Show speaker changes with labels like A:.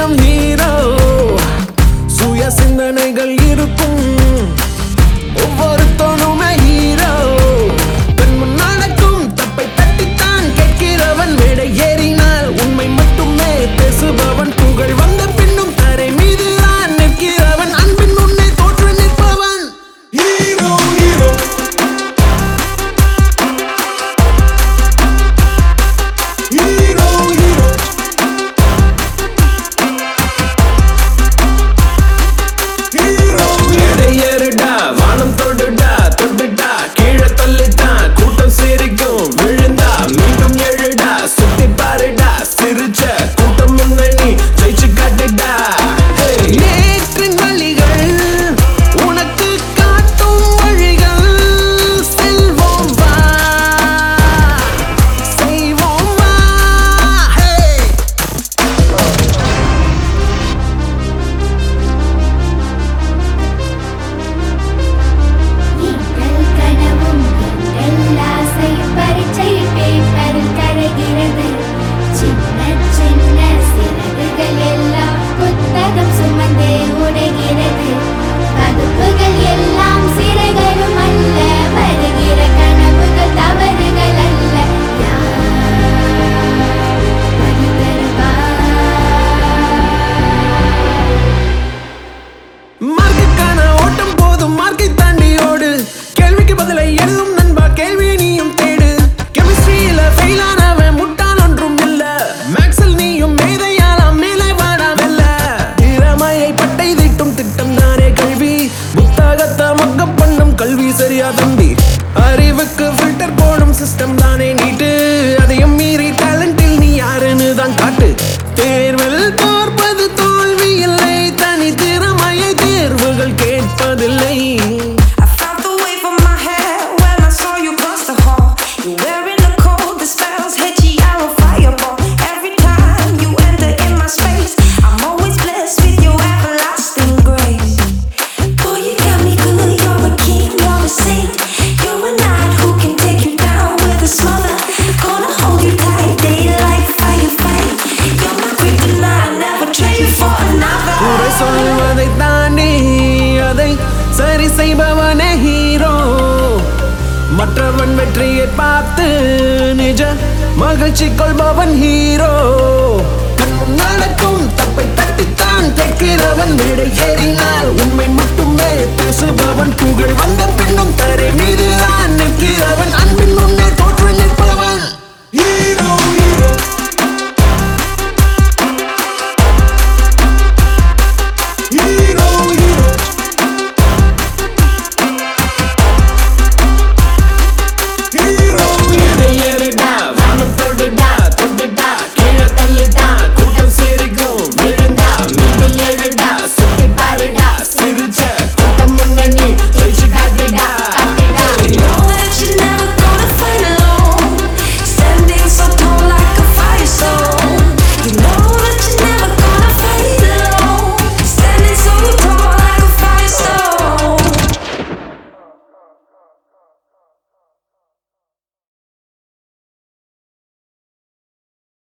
A: தினம் ஹீரோ சுய சிந்தனைகள் இருக்கும் ஒவ்வொருத்தனுமே ஹீரோ கண் முன் நடக்கும் தப்பை தட்டித்தான் கேட்கிறவன் மேடை ஏறினால் உண்மை மட்டுமே பேசுபவன் புகழ் வந்த பின்னும் தரை மீது தான் நிற்கிறவன் அன்பின் முன்னே தோற்று நிற்பவன் ஹீரோ ஹீரோ ஹீரோ ஹீரோ எடை ஏறுடா, வானம் தொடுடா, தொட்டுட்டா, கீழே தள்ளிட்டா, கூட்டம் சிரிக்கும், விழுந்தா, மீண்டும் எழுடா, சுத்தி பாருடா, சிரிச்ச கூட்டம் முன்னணி, ஜெயிச்சு காட்டுடா. Hey. நேற்றின் வழிகள், உனக்கு காட்டும் வழிகள், செல்வோம் வா, செய்வோம் வா. Hey.
B: எங்கள் கனவும் எங்கள் ஆசை பரீட்சை பேப்பரில் கரைகிறது சின்ன சின்ன சிறகுகள் எல்லாம் புத்தகம் சுமந்தே உடைகிறது வகுப்புகள் எல்லாம் சிறகளும் அல்ல வருகிற கனவுகள் தவறுகள் அல்ல யார் வழி தருவார்
A: மார்க்குக்கான ஓட்டம் போதும் மார்க்கை தாண்டி ஓடு கேள்விக்கு பதிலை எழுதும் நண்பா கேள்வியை நீயும் தேடு கெமிஸ்ட்ரியில ஃபெயில் ஆனவன் முட்டாள் ஒன்றும் இல்ல மேக்ஸில் நீயும் மேதையாலாம் மேலே வாடாமல்ல திறமையை பட்டை தீட்டும் திட்டம் தானே கல்வி புத்தகத்தை மக்க பண்ணும் கல்வி சரியா தம்பி அறிவுக்கு ஃபில்டர் போடும் சிஸ்டம் தானே நீட்டு அதையும் மீறி டேலண்டில் நீ யாருன்னு தான் காட்டு தேர்வில் தோற்பது தோல்வி இல்லை தனி திறமையை தேர்வுகள் கேட்பதில்லை
C: I felt the wave of my hair when I saw you cross the hall. You're wearing the cold, the spells hit you yellow fireball. Every time you enter in my space, I'm always blessed with your everlasting grace. Boy, you got me good, you're a king, you're a saint. You're a knight who can take you down with a smother. Gonna hold you tight, daylight, fire, fight. You're my kryptonite, never trade you for another.
A: குறை சொல்வதை தாண்டி அதை சரி செய்பவனே hero மற்றவன் வெற்றியை பார்த்து நிஜ மகிழ்ச்சி கொள்பவன் ஹீரோ கண் முன் நடக்கும் தப்பை தட்டித்தான் கேட்கிறவன் மேடை ஏறினால் உண்மை மட்டுமே பேசுபவன் புகழ் வந்த பின்னும் தரை மீது தான் நிற்கிறவன் அன்பின் முன்னே